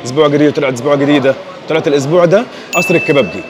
اسبوع جديد طلعت اسبوع جديده طلعت الاسبوع ده قصر الكبابجي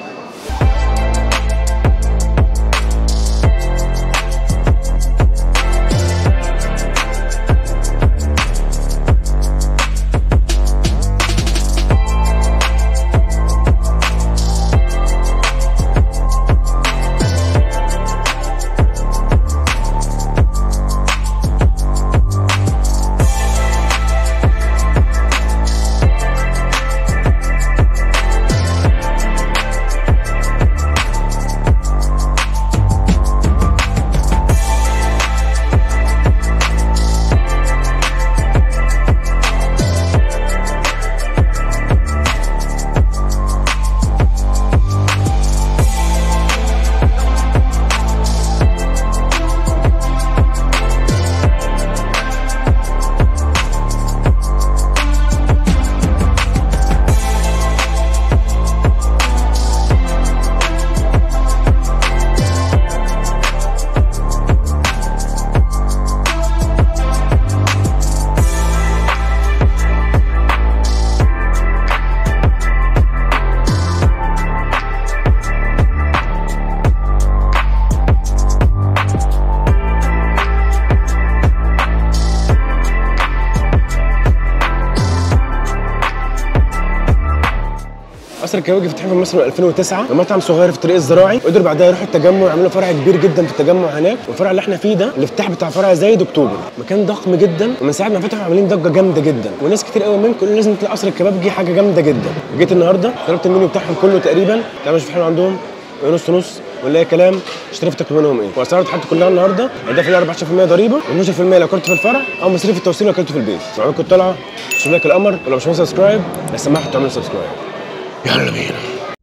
قصر الكبابجي فتح في مصر من 2009 مطعم صغير في الطريق الزراعي قدروا بعدها يروحوا التجمع يعملوا فرع كبير جدا في التجمع هناك والفرع اللي احنا فيه ده الافتتاح بتاع فرع زايد اكتوبر مكان ضخم جدا ومن ساعه ما فتحوا عاملين ضجه جامده جدا وناس كتير قوي منكم قالوا لازم تلاقي قصر الكبابجي حاجه جامده جدا جيت النهارده طلبت المنيو بتاعهم كله تقريبا تعالوا نشوف حلو عندهم نص نص ولا اي كلام اشتريت منهم ايه واسعار اتحط كلها النهارده ده في 14% ضريبه و12% لو كنت في الفرع او مصاريف التوصيل لو كنت في البيت لو كنت طالعه شوف لك القمر ولو مش عامل سبسكرايب بس ما تعمل سبسكرايب يلا بينا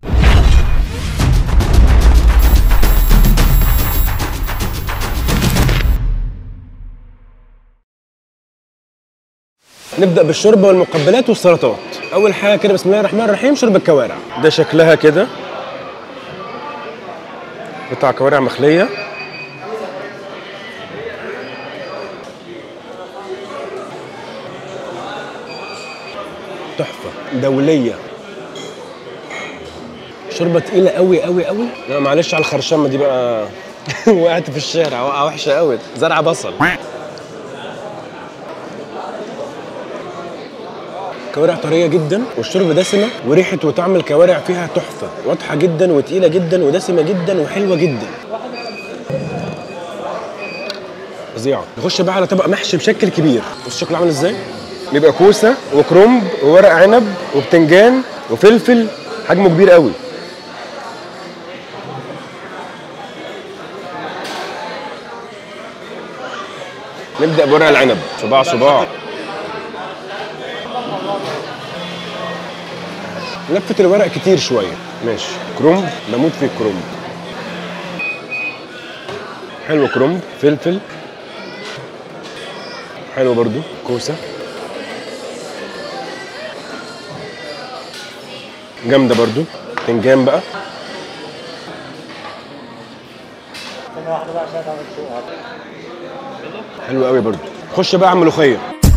نبدا بالشوربه والمقبلات والسلطات اول حاجه كده بسم الله الرحمن الرحيم شوربه الكوارع ده شكلها كده قطع كوارع مخليه تحفه دوليه شوربه تقيله قوي قوي قوي لا معلش على الخرشمه دي بقى وقعت في الشارع وقعه وحشه قوي زرع بصل كوارع طريه جدا والشوربه دسمه وريحه وطعم الكوارع فيها تحفه واضحه جدا وتقيله جدا ودسمه جدا وحلوه جدا فظيعه نخش بقى على طبق محشي بشكل كبير بص شكله عامل ازاي بيبقى كوسه وكرنب وورق عنب وبتنجان وفلفل حجمه كبير قوي نبدا بورق العنب صباع صباع لفه الورق كتير شويه ماشي كرنب بموت في الكرنب حلو كرنب فلفل حلو برضو كوسه جامده برضو بتنجان بقى حلو قوي برضو خش بقى على الملوخيه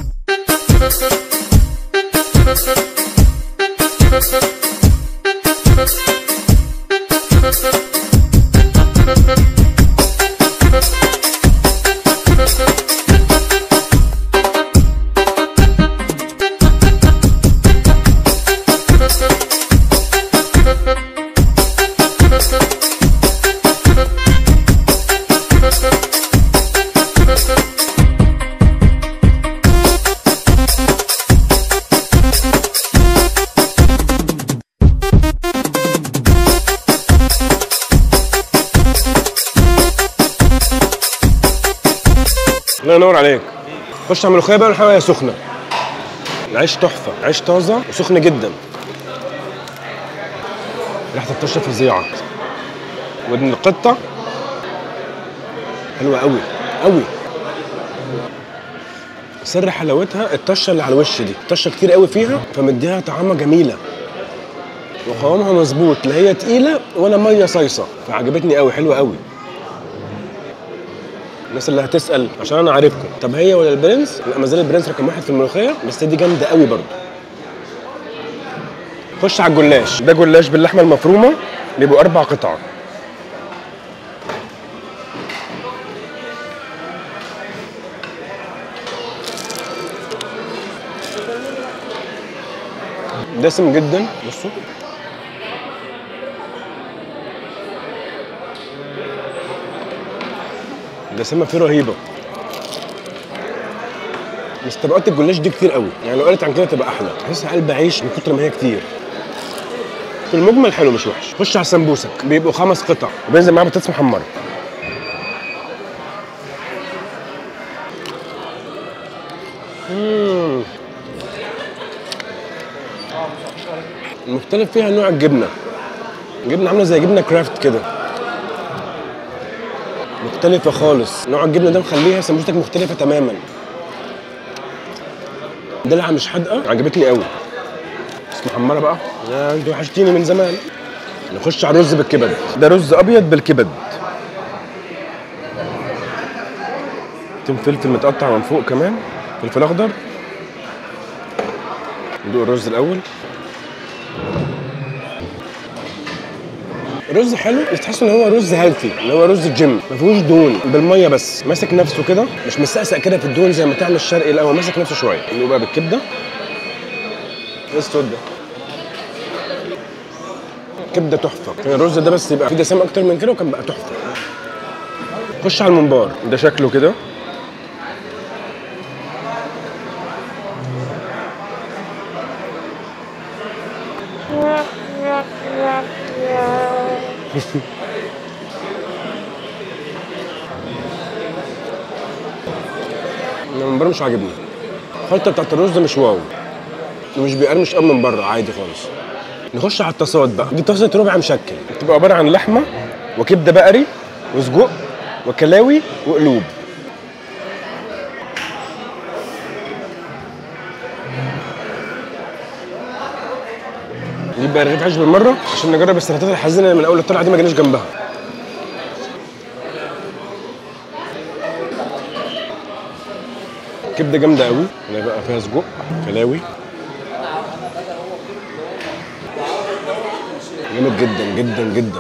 الله ينور عليك خش على الملوخيه بقى والحاجه سخنه العيش تحفه عيش طازه وسخن جدا ريحه الطشه فظيعه ودن القطه حلوه قوي قوي سر حلاوتها الطشه اللي على الوش دي الطشه كتير قوي فيها فمديها طعامه جميله وقوامها مظبوط لا هي تقيله ولا ميه صيصه فعجبتني قوي حلوه قوي الناس اللي هتسال عشان انا عارفكم طب هي ولا البرنس لا ما زال البرنس رقم واحد في الملوخيه بس دي جامده قوي برضه خش على الجلاش ده جلاش باللحمه المفرومه بيبقوا اربع قطع دسم جدا بصوا الدسامه فيه رهيبه بس طبقات الجلاش دي كتير قوي يعني لو قلت عن كده تبقى احلى تحس قلب عيش من كتر ما هي كتير في المجمل حلو مش وحش خش على السمبوسك بيبقوا خمس قطع وبينزل معاه بطاطس محمره مم. المختلف فيها نوع الجبنه الجبنه عامله زي جبنه كرافت كده مختلفه خالص نوع الجبنه ده مخليها سمبوستك مختلفه تماما دلعه مش حادقه عجبتني قوي بس محمره بقى يا انتوا وحشتيني من زمان نخش على الرز بالكبد ده رز ابيض بالكبد تم فلفل متقطع من فوق كمان فلفل اخضر ندوق الرز الاول رز حلو بس تحس ان هو رز هيلثي اللي هو رز الجيم ما فيهوش دهون بالميه بس ماسك نفسه كده مش مسقسق كده في الدهون زي ما تعمل الشرقي لا هو ماسك نفسه شويه اللي بقى بالكبده ايه الصوت ده كبده تحفه كان الرز ده بس يبقى فيه دسام اكتر من كده وكان بقى تحفه خش على الممبار ده شكله كده الممبار مش عاجبني الخلطه بتاعت الرز مش واو ومش بيقرمش قوي من بره عادي خالص نخش على الطاسات بقى دي طاسه ربع مشكل بتبقى عباره عن لحمه وكبده بقري وسجق وكلاوي وقلوب نجيب بقى رغيف عيش بالمره عشان نجرب السلطات الحزينه اللي من اول الطلعه دي ما جيناش جنبها كبده جامده قوي اللي بقى فيها سجق كلاوي جامد جدا جدا جدا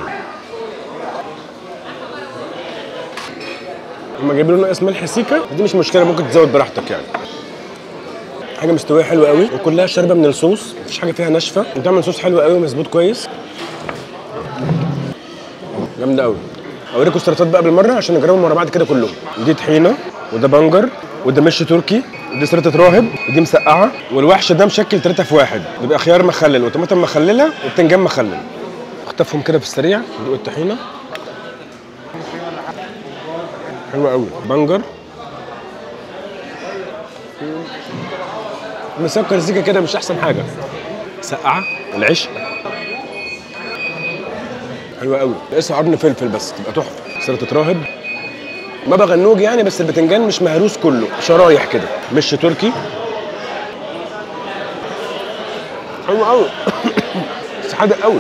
هما جايبين له ناقص ملح سيكا دي مش مشكله ممكن تزود براحتك يعني حاجه مستويه حلوه قوي وكلها شاربه من الصوص مفيش حاجه فيها ناشفه وبتعمل صوص حلو قوي مظبوط كويس جامده قوي اوريكم السلطات بقى بالمره عشان نجربهم ورا بعض كده كلهم دي طحينه وده بنجر وده مش تركي ودي سلطه راهب ودي مسقعه والوحش ده مشكل ثلاثة في واحد بيبقى خيار مخلل وطماطم مخلله وبتنجان مخلل اخطفهم كده في السريع ندوق الطحينه حلوه قوي بنجر مسكر سيكا كده مش احسن حاجه سقعه العشق حلوه قوي اسمها قرن فلفل بس تبقى تحفه سلطه راهب ما بغنوج يعني بس البتنجان مش مهروس كله شرايح كده مش تركي حلو قوي بس حادق قوي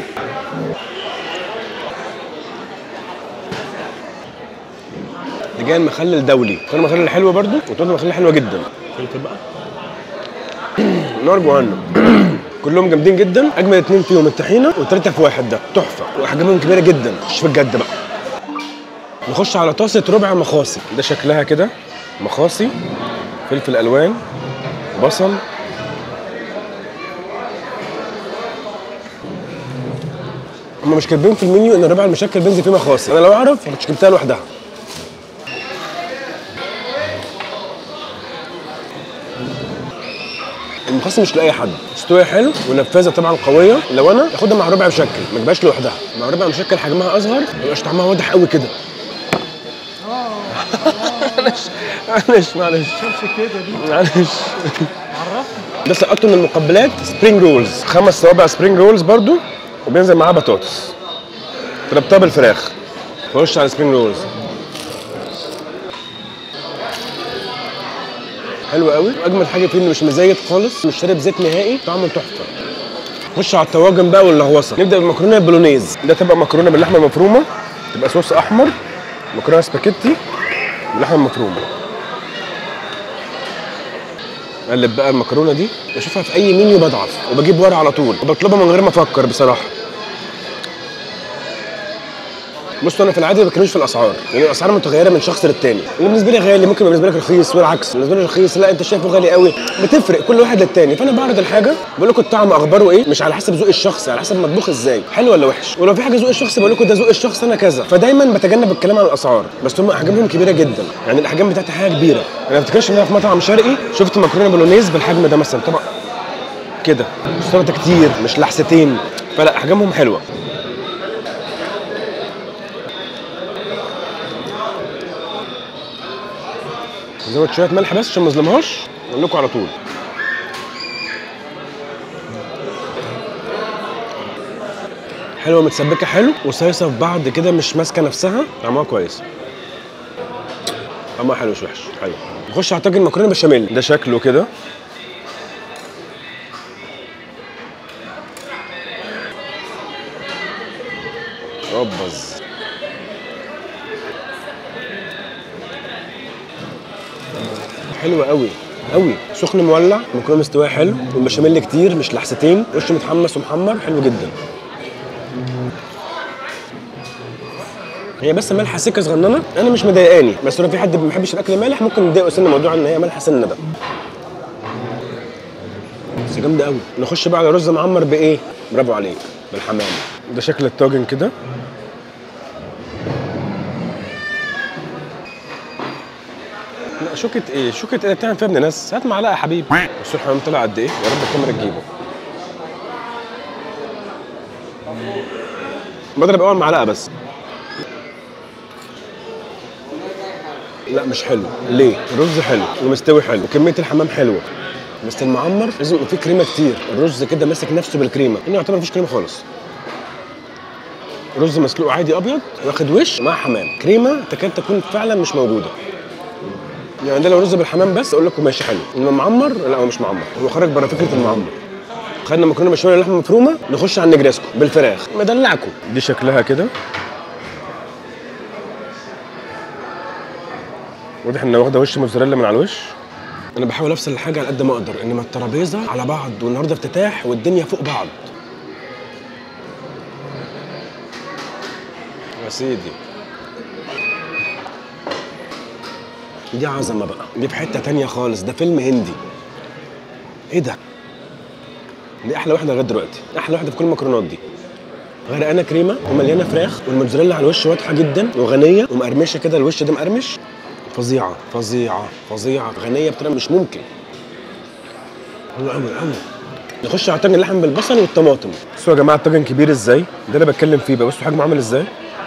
لجان مخلل دولي كان مخلل حلوه برضو وطنطا مخلل حلوه جدا فلفل بقى نار جهنم كلهم جامدين جدا اجمل اتنين فيهم الطحينه والتلاته في واحد ده تحفه واحجامهم كبيره جدا مش في الجد بقى نخش على طاسه ربع مخاصي ده شكلها كده مخاصي فلفل الوان بصل هم مش كاتبين في المنيو ان الربع المشكل بينزل فيه مخاصي انا لو اعرف ما كنتش جبتها لوحدها المخاصي مش لاي حد استوى حلو ونفاذه طبعا قويه لو انا اخدها مع ربع مشكل ما تبقاش لوحدها مع ربع مشكل حجمها اصغر ما يبقاش طعمها واضح قوي كده معلش معلش معلش كده دي معلش عرفني ده سقطته من المقبلات سبرينج رولز خمس صوابع سبرينج رولز برضو وبينزل معاه بطاطس طلبتها بالفراخ خش على سبرينج رولز حلو قوي واجمل حاجه فيه انه مش مزيت خالص مش شارب زيت نهائي طعمه تحفه خش على الطواجن بقى واللهوصه نبدا بالمكرونه البولونيز ده تبقى مكرونه باللحمه المفرومه تبقى صوص احمر مكرونه سباكيتي باللحمه المفرومه اقلب بقى المكرونه دي بشوفها في اي منيو بضعف وبجيب ورا على طول وبطلبها من غير ما افكر بصراحه بصوا انا في العادي ما بتكلمش في الاسعار يعني الاسعار متغيره من شخص للتاني اللي بالنسبه لي غالي ممكن بالنسبه لك رخيص والعكس بالنسبه لي رخيص لا انت شايفه غالي قوي بتفرق كل واحد للتاني فانا بعرض الحاجه بقول لكم الطعم اخباره ايه مش على حسب ذوق الشخص على حسب مطبوخ ازاي حلو ولا وحش ولو في حاجه ذوق الشخص بقول لكم ده ذوق الشخص انا كذا فدايما بتجنب الكلام عن الاسعار بس هم احجامهم كبيره جدا يعني الاحجام بتاعتي حاجه كبيره انا ما افتكرش ان انا في مطعم شرقي شفت مكرونه بولونيز بالحجم ده مثلا طبعا كده سلطه كتير مش لحستين فلا احجامهم حلوه زود شويه ملح بس عشان ما اظلمهاش اقول لكم على طول حلوه متسبكه حلو وصيصه في بعض كده مش ماسكه نفسها طعمها كويس طعمها حلو مش وحش حلو نخش على طاجن مكرونه بشاميل ده شكله كده اوبز حلوة قوي قوي سخن مولع المكرونه مستويه حلو والبشاميل كتير مش لحستين وش متحمس ومحمر حلو جدا هي بس مالحه سكه صغننه انا مش مضايقاني بس لو في حد ما بيحبش الاكل مالح ممكن يضايقه سن موضوع ان هي مالحه سنه ده بس جامده قوي نخش بقى على رز معمر بايه برافو عليك بالحمام ده شكل الطاجن كده لا شوكة ايه؟ شوكة ايه بتعمل فيها ابن ناس؟ هات معلقة يا حبيبي. بصوا الحمام طلع قد ايه؟ يا رب الكاميرا تجيبه. بضرب اول معلقة بس. لا مش حلو، ليه؟ الرز حلو ومستوي حلو وكمية الحمام حلوة. بس المعمر لازم يبقى فيه كريمة كتير، الرز كده ماسك نفسه بالكريمة، هنا يعتبر مفيش كريمة خالص. رز مسلوق عادي ابيض واخد وش مع حمام، كريمة تكاد تكون فعلا مش موجودة. يعني ده لو رز بالحمام بس اقول لكم ماشي حلو انما معمر لا هو مش معمر هو خرج بره فكره المعمر خدنا مكرونه بشاميل لحمه مفرومه نخش على النجريسكو بالفراخ مدلعكم دي شكلها كده واضح ان واخده وش موزاريلا من على الوش انا بحاول افصل الحاجه على قد ما اقدر انما الترابيزه على بعض والنهارده افتتاح والدنيا فوق بعض يا سيدي دي عظمه بقى دي في حته تانية خالص ده فيلم هندي ايه ده دي احلى واحده لغايه دلوقتي احلى واحده في كل المكرونات دي غرقانه كريمه ومليانه فراخ والموتزاريلا على الوش واضحه جدا وغنيه ومقرمشه كده الوش ده مقرمش فظيعه فظيعه فظيعه غنيه بطريقه مش ممكن حلو قوي قوي نخش على طاجن اللحم بالبصل والطماطم بصوا يا جماعه الطاجن كبير ازاي ده اللي بتكلم فيه بقى بصوا حجمه عامل ازاي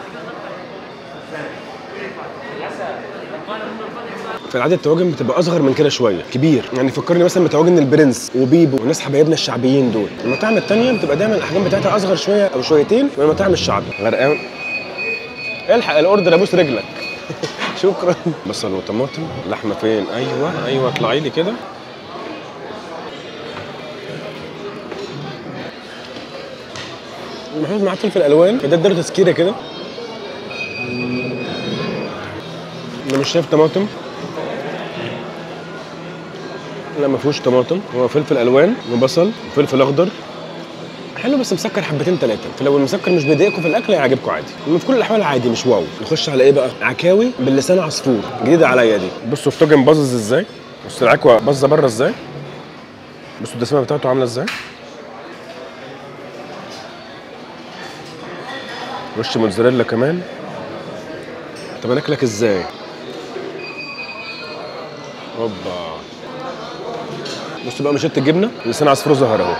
في العاده الطواجن بتبقى اصغر من كده شويه كبير يعني فكرني مثلا بطواجن البرنس وبيبو وناس حبايبنا الشعبيين دول المطاعم التانية بتبقى دايما الاحجام بتاعتها اصغر شويه او شويتين من المطاعم الشعبي غرقان الحق الاوردر ابوس رجلك شكرا بصل وطماطم لحمه فين ايوه ايوه اطلعي لي كده المحطوط معاه فلفل الوان ده اداله تسكيره كده انا مش شايف طماطم لا ما فيهوش طماطم هو فلفل الوان وبصل وفلفل اخضر حلو بس مسكر حبتين ثلاثه فلو المسكر مش بيضايقكم في الاكل هيعجبكم عادي انما في كل الاحوال عادي مش واو نخش على ايه بقى عكاوي باللسان عصفور جديده عليا دي بصوا الطاجن باظظ ازاي بصوا العكوه باظه بره ازاي بصوا الدسمه بتاعته عامله ازاي وش موتزاريلا كمان طب انا اكلك ازاي اوبا بصوا بقى مشيت الجبنه لسان عصفور ظهر اهو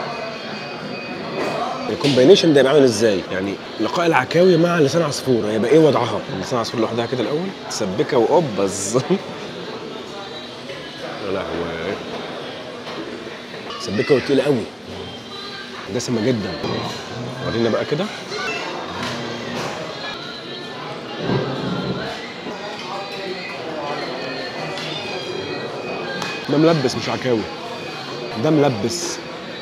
الكومباينيشن ده يبقى عامل ازاي؟ يعني لقاء العكاوي مع لسان عصفور هيبقى ايه وضعها؟ لسان عصفور لوحدها كده الاول تسبكها واوبز يا لهوي مسبكه وتقيله قوي دسمه جدا ورينا بقى كده ده ملبس مش عكاوي ده ملبس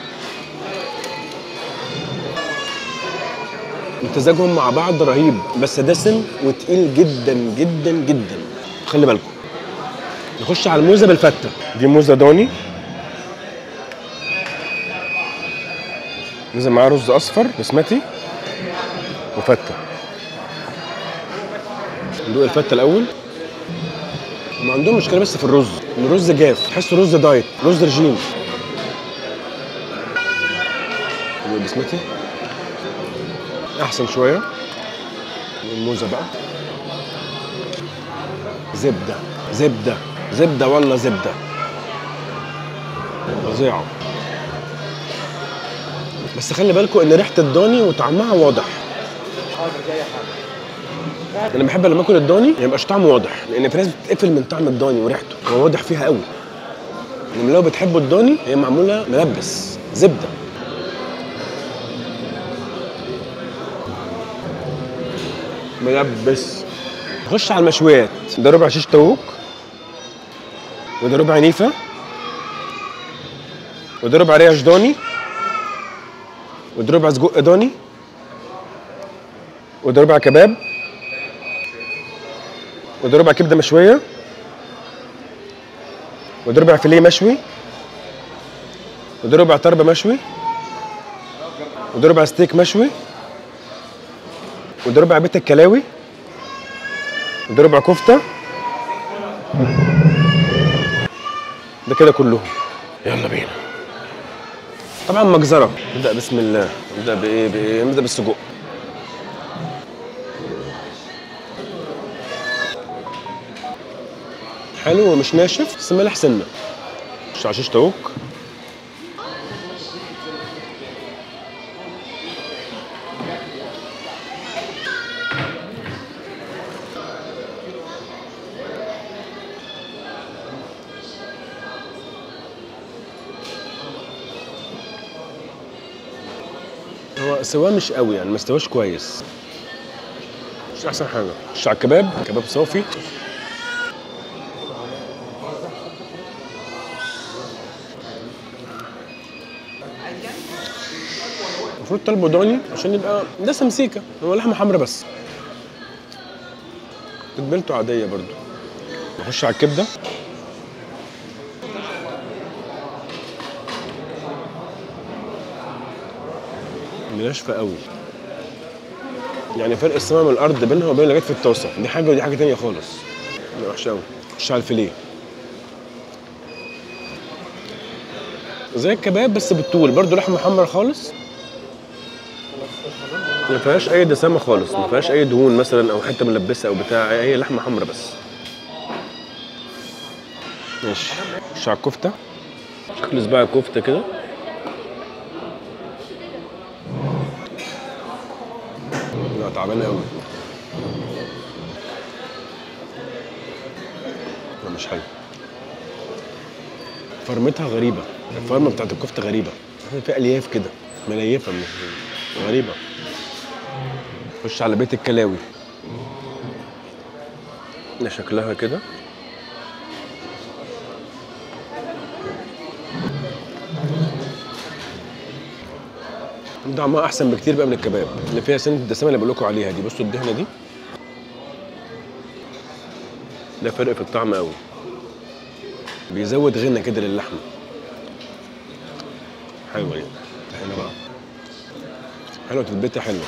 امتزاجهم مع بعض رهيب بس دسم وتقيل جدا جدا جدا خلي بالكم نخش على الموزه بالفته دي موزه ضاني نزل معاه رز اصفر بسمتي وفته ندوق الفته الاول هم عندهم مشكله بس في الرز ان الرز جاف تحسه رز دايت رز رجيم ندوق البسمتي احسن شويه الموزه بقى زبده زبده زبده والله زبده فظيعه بس خلي بالكم ان ريحه الضاني وطعمها واضح انا بحب لما اكل الضاني ما يبقاش طعمه واضح لان في ناس بتتقفل من طعم الضاني وريحته هو واضح فيها قوي انما لو بتحبوا الضاني هي معموله ملبس زبده ملبس نخش على المشويات ده ربع شيش طاووق وده ربع نيفه وده ربع ريش ضاني وده ربع سجق ضاني وده ربع كباب وده ربع كبده مشويه وده ربع فيليه مشوي وده ربع طرب مشوي وده ربع ستيك مشوي وده ربع بيت الكلاوي وده ربع كفته ده كده كلهم يلا بينا طبعا مجزره نبدا بسم الله نبدا بايه بايه نبدا بالسجق حلو ومش ناشف بس ملح سنه شعشيش طاووق هو سواه مش قوي يعني ما استواش كويس مش احسن حاجه خش على الكباب كباب صافي المفروض طالبه ضاني عشان يبقى دسم سيكه هو لحمه حمرا بس تتبيلته عاديه برضو نخش على الكبده ناشفه قوي يعني فرق السماء من الارض بينها وبين اللي جت في الطاسه دي حاجه ودي حاجه تانية خالص لا، وحشه قوي خش على الفيليه زي الكباب بس بالطول برضو لحمه حمرا خالص ما فيهاش اي دسامه خالص ما فيهاش اي دهون مثلا او حته ملبسه او بتاع هي لحمه حمرا بس ماشي خش على الكفته شكل صباع الكفته كده لا تعبانه قوي لا مش حلو فرمتها غريبه الفرمه بتاعت الكفته غريبه فيها الياف كده مليفه من غريبه خش على بيت الكلاوي ده شكلها كده طعمها احسن بكتير بقى من الكباب اللي فيها سنه الدسامه اللي بقول لكم عليها دي بصوا الدهنه دي ده فرق في الطعم قوي بيزود غنى كده للحمه حلوه دي هنا بقى حلوه تتبيتها حلوه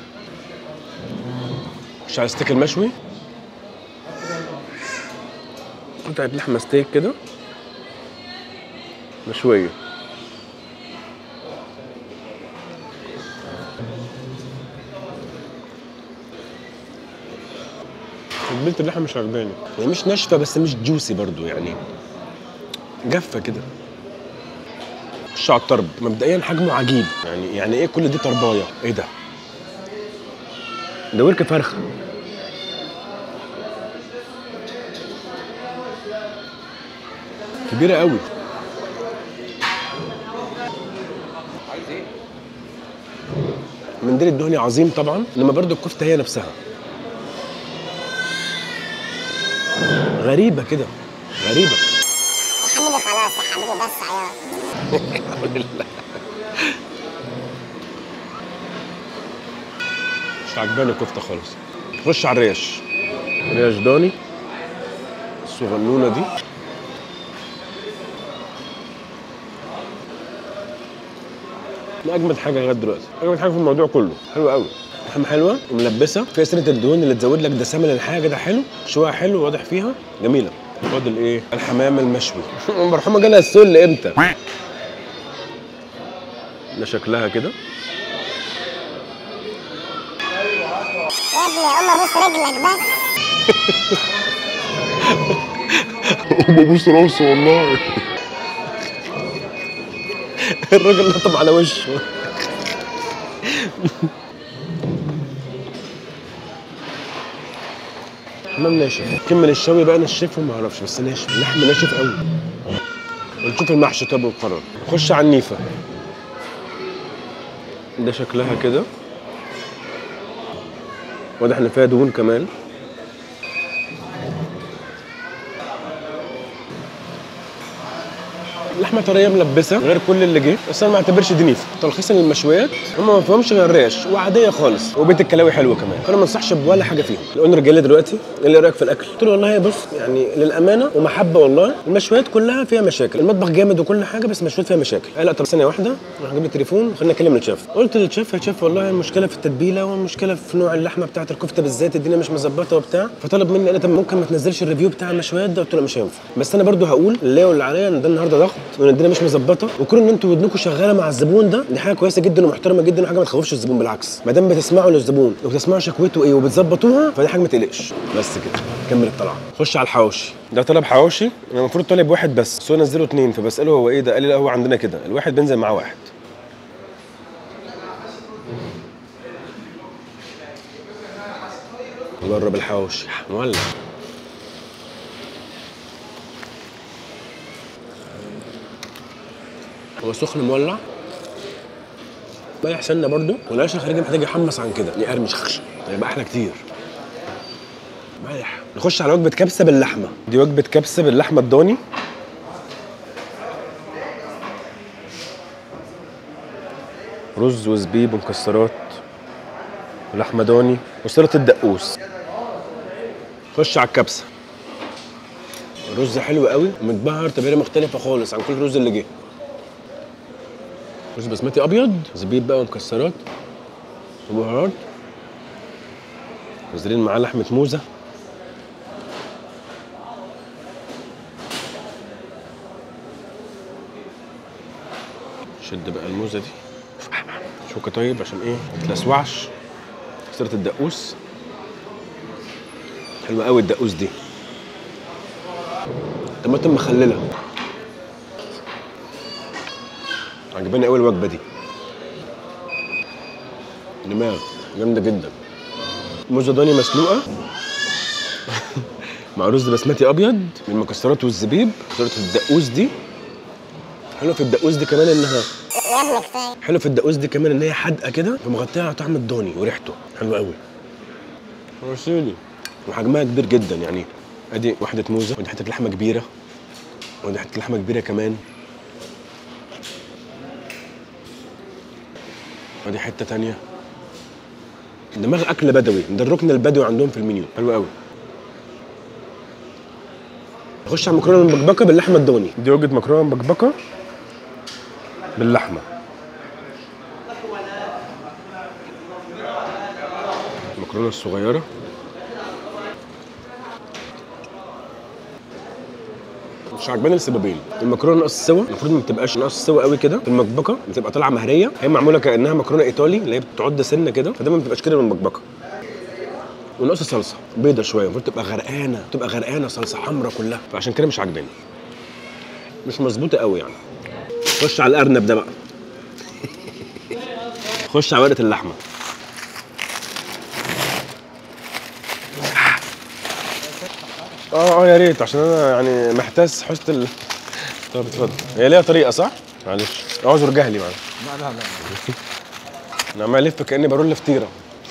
مش على الستيك المشوي قطعة لحمة ستيك كده مشوية تتبيلة اللحمة مش عجباني هي مش ناشفة بس مش جوسي برضو يعني جافة كده خش على الطرب مبدئيا حجمه عجيب يعني يعني ايه كل دي طربايه ايه ده ده ورك فرخه كبيره قوي منديل الدهني عظيم طبعا انما برضو الكفته هي نفسها غريبه كده غريبه يا حبيبي خلاص يا حبيبي بس عياط مش عجباني الكفته خالص خش على الريش ريش ضاني الصغنونه دي دي اجمد حاجه لغايه دلوقتي اجمد حاجه في الموضوع كله حلوه قوي لحمه حلوه وملبسه فيها سنه الدهون اللي تزود لك دسامه للحاجه ده حلو شويه حلو واضح فيها جميله فاضل ايه الحمام المشوي مرحومه جالها السل امتى ده شكلها كده يا ابني قوم ابوس رجلك بس ببوس راسه والله الراجل نطم على وشه حمام ناشف كمل الشوي بقى نشفه ما اعرفش بس ناشف اللحم ناشف قوي ونشوف المحشي طب ونقرر خش على النيفه ده شكلها كده واضح ان فيها دهون كمان لحمه طريه ملبسه غير كل اللي جه بس انا ما اعتبرش دي نيفه تلخيصا للمشويات هم ما فيهمش غير ريش وعاديه خالص وبيت الكلاوي حلوه كمان فانا ما انصحش بولا حاجه فيهم الاونر جاي لي دلوقتي قال لي ايه رايك في الاكل قلت له والله بص يعني للامانه ومحبه والله المشويات كلها فيها مشاكل المطبخ جامد وكل حاجه بس المشويات فيها مشاكل قال لا طب ثانيه واحده راح جاب لي التليفون خلينا نكلم الشيف قلت للشيف يا شيف والله المشكله في التتبيله والمشكله في نوع اللحمه بتاعه الكفته بالذات الدنيا مش مظبطه وبتاع فطلب مني قال لي طب ممكن ما تنزلش الريفيو بتاع المشويات ده قلت له مش هينفع بس انا برضو هقول اللي واللي عليا ان ده النهارده ضغط وان الدنيا مش مظبطه وكون ان انتوا ودنكم شغاله مع الزبون ده دي حاجه كويسه جدا ومحترمه جدا وحاجه ما تخوفش الزبون بالعكس ما دام بتسمعوا للزبون وبتسمعوا شكوته ايه وبتظبطوها فدي حاجه ما تقلقش بس كده كمل الطلعه خش على الحواوشي ده طلب حواوشي انا المفروض طالب واحد بس بس هو نزله اتنين فبساله هو ايه ده قال لي لا هو عندنا كده الواحد بينزل معاه واحد جرب الحواوشي مولع هو سخن مولع مالح سنه برضو والعيش الخارجي محتاج يحمص عن كده يقرمش خش يبقى احلى كتير مالح نخش على وجبه كبسه باللحمه دي وجبه كبسه باللحمه الضاني رز وزبيب ومكسرات ولحمه ضاني وسلطه الدقوس خش على الكبسه الرز حلو قوي ومتبهر تبهيره مختلفه خالص عن كل الرز اللي جه رز بسمتي ابيض زبيب بقى ومكسرات وبهارات نازلين معاه لحمه موزه شد بقى الموزه دي شوكه طيب عشان ايه ما تلسوعش كسرة الدقوس حلوه قوي الدقوس دي طماطم مخلله عجباني قوي الوجبه دي دماغ جامده جدا موزه ضاني مسلوقه مع رز بسمتي ابيض بالمكسرات والزبيب كسرة الدقوس دي حلو في الدقوس دي كمان انها يا ابني كفايه حلو في الدقوس دي كمان ان هي حادقه كده فمغطيه على طعم الضاني وريحته حلو قوي رسولي وحجمها كبير جدا يعني ادي واحده موزه ودي حته لحمه كبيره ودي حته لحمه كبيره كمان ودي حته تانية دماغ اكل بدوي ده الركن البدوي عندهم في المنيو حلو قوي نخش على المكرونه المبكبكه باللحمه الضاني دي وجبه مكرونه مبكبكه باللحمه المكرونه الصغيره مش عجباني لسببين المكرونه ناقص سوا المفروض ما تبقاش ناقص سوا قوي كده في المكبكه بتبقى طالعه مهريه هي معموله كانها مكرونه ايطالي اللي هي بتعض سنه كده فده ما بتبقاش كده من المكبكه وناقص صلصه بيضه شويه المفروض تبقى غرقانه تبقى غرقانه صلصه حمراء كلها فعشان كده مش عجباني مش مظبوطه قوي يعني خش على الارنب ده بقى خش على ورقه اللحمه اه اه يا ريت عشان انا يعني محتاس حسن ال طب اتفضل هي ليها طريقه صح؟ معلش اعذر جهلي معلش لا لا لا انا عمال الف كاني برول فطيره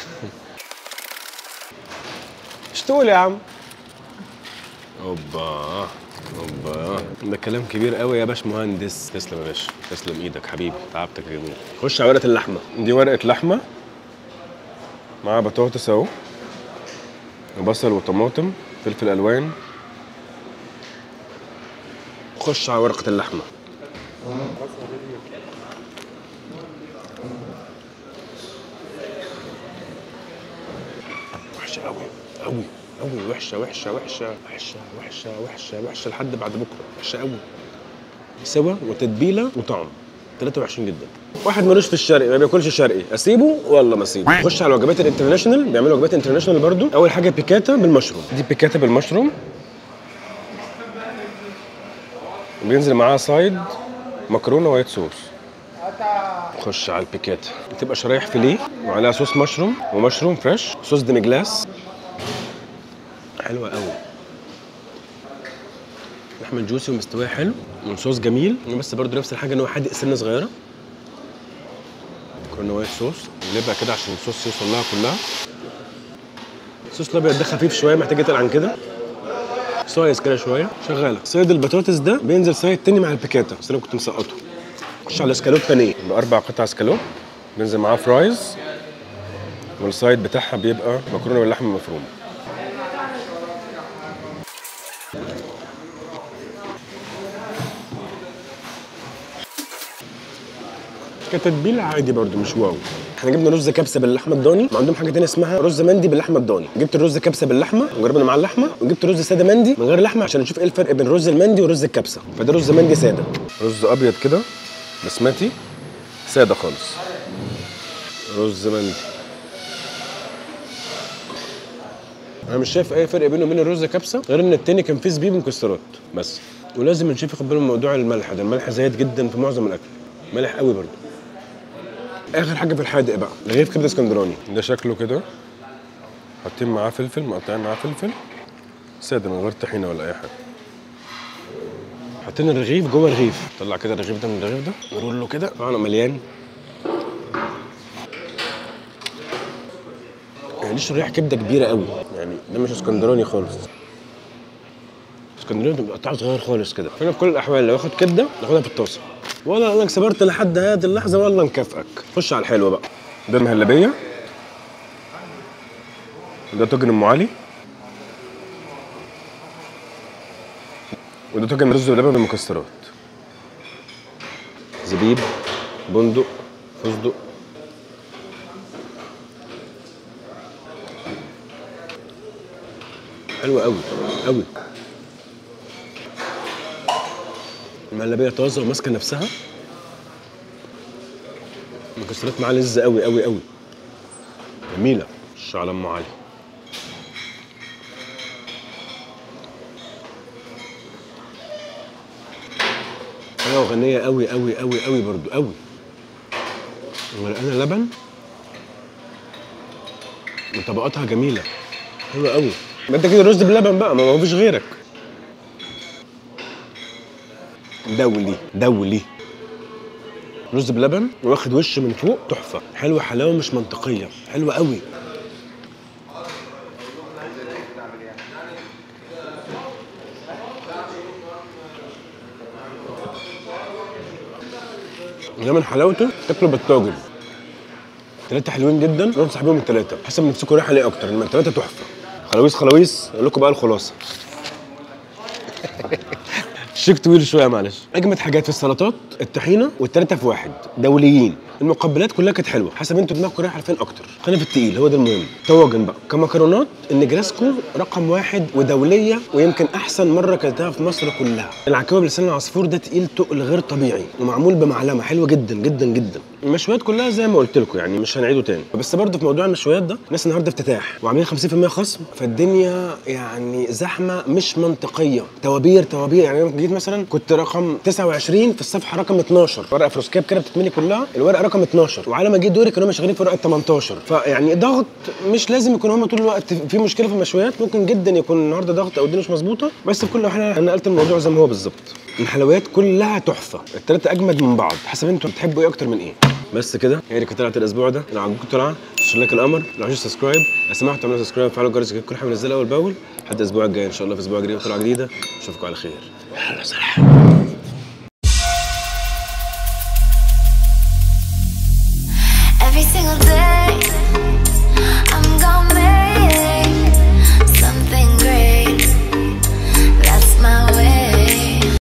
اشتغل يا عم اوبا اوبا ده كلام كبير قوي يا باش مهندس تسلم يا باشا تسلم ايدك حبيبي تعبتك يا جميل خش على ورقه اللحمه دي ورقه لحمه مع بطاطس اهو وبصل وطماطم فلفل الوان خش على ورقه اللحمه وحشه قوي قوي قوي وحشه وحشه وحشه وحشه وحشه وحشه وحشه لحد بعد بكره وحشه قوي سوا وتتبيله وطعم 23 جدا واحد ملوش في الشرقي ما بياكلش شرقي اسيبه ولا ما اسيبه خش على الوجبات الانترناشونال بيعملوا وجبات انترناشونال برضو اول حاجه بيكاتا بالمشروم دي بيكاتا بالمشروم بينزل معاها سايد مكرونه وايت صوص خش على البيكاتا بتبقى شرايح فيليه وعليها صوص مشروم ومشروم فريش صوص ديمي جلاس حلوه قوي لحمه جوسي ومستويه حلو والصوص جميل بس برضه نفس الحاجه ان هو حادق سنه صغيره مكرونه وايت صوص نقلبها كده عشان الصوص يوصل لها كلها الصوص الابيض ده خفيف شويه محتاج يتقل عن كده صايص كده شويه شغاله صيد البطاطس ده بينزل صيد تاني مع البيكاتا بس انا كنت مسقطه خش على اسكالوب بانيه باربع قطع اسكالوب بينزل معاه فرايز والسايد بتاعها بيبقى مكرونه باللحمه المفرومه كتتبيله عادي برضو مش واو احنا جبنا رز كبسه باللحمه الضاني وعندهم حاجه تانية اسمها رز مندي باللحمه الضاني جبت الرز كبسه باللحمه وجربنا معاه اللحمه وجبت رز ساده مندي من غير لحمه عشان نشوف ايه الفرق بين الرز المندي ورز الكبسه فده رز مندي ساده رز ابيض كده بسمتي ساده خالص رز مندي انا مش شايف اي فرق بينه وبين الرز كبسه غير ان التاني كان فيه زبيب مكسرات بس ولازم نشوف ياخد باله من موضوع الملح ده الملح زايد جدا في معظم الاكل ملح قوي برضه اخر حاجه في الحادق بقى رغيف كبده اسكندراني ده شكله كده حاطين معاه فلفل مقطعين معاه فلفل ساده من غير طحينه ولا اي حاجه حاطين الرغيف جوه الرغيف طلع كده الرغيف ده من الرغيف ده ورول له كده طبعا مليان يعني دي شريحه كبده كبيره قوي يعني ده مش اسكندراني خالص اسكندراني بتبقى قطعه صغير خالص كده فانا في كل الاحوال لو اخد كبده ناخدها في الطاسه ولا انك صبرت لحد هذه اللحظه والله نكافئك خش على الحلو بقى ده المهلبيه ده طاجن ام علي وده طاجن رز ولبن بالمكسرات زبيب بندق فستق حلو قوي قوي المهلبيه طازه وماسكه نفسها المكسرات معاها لذة قوي قوي قوي جميله خش على ام علي حلوه وغنيه قوي قوي قوي قوي برضو قوي ورقانه لبن وطبقاتها جميله حلوه قوي ما انت كده رز بلبن بقى ما هو فيش غيرك دولي دولي رز بلبن واخد وش من فوق تحفه حلوه حلاوه مش منطقيه حلوه قوي ده من حلاوته تاكله بالطاجن ثلاثة حلوين جدا نروح صاحبهم الثلاثة حسب نفسكم رايحة ليه أكتر لما الثلاثة تحفة خلاويص خلاويص أقول لكم بقى الخلاصة شيك طويل شويه معلش اجمد حاجات في السلطات الطحينه والتلاته في واحد دوليين المقبلات كلها كانت حلوه حسب انتوا دماغكم رايحه لفين اكتر خلينا في التقيل هو ده المهم طواجن بقى كمكرونات النجراسكو رقم واحد ودوليه ويمكن احسن مره كلتها في مصر كلها العكاوي بلسان العصفور ده تقيل تقل غير طبيعي ومعمول بمعلمه حلوه جدا جدا جدا المشويات كلها زي ما قلت لكم يعني مش هنعيده تاني بس برضه في موضوع المشويات ده الناس النهارده افتتاح وعاملين 50% خصم فالدنيا يعني زحمه مش منطقيه توابير توابير يعني انا جيت مثلا كنت رقم 29 في الصفحه رقم 12 ورقه فلوسكاب كده بتتملي كلها الورقه رقم 12 وعلى ما جيت دوري كانوا هم شغالين في ورقه 18 فيعني ضغط مش لازم يكون هم طول الوقت في مشكله في المشويات ممكن جدا يكون النهارده ضغط او الدنيا مش مظبوطه بس في كل حاله انا نقلت الموضوع زي ما هو بالظبط الحلويات كلها تحفه الثلاثه اجمد من بعض حسب انتوا بتحبوا ايه اكتر من ايه بس كده هي دي كانت طلعت الاسبوع ده لو عجبكم الطلعه لايك القمر لو عايزين سبسكرايب لو سمحتوا اعملوا سبسكرايب وفعلوا الجرس كل حاجه بنزلها اول باول لحد الاسبوع الجاي ان شاء الله في اسبوع جديد وطلعه جديده اشوفكم على خير يلا سلام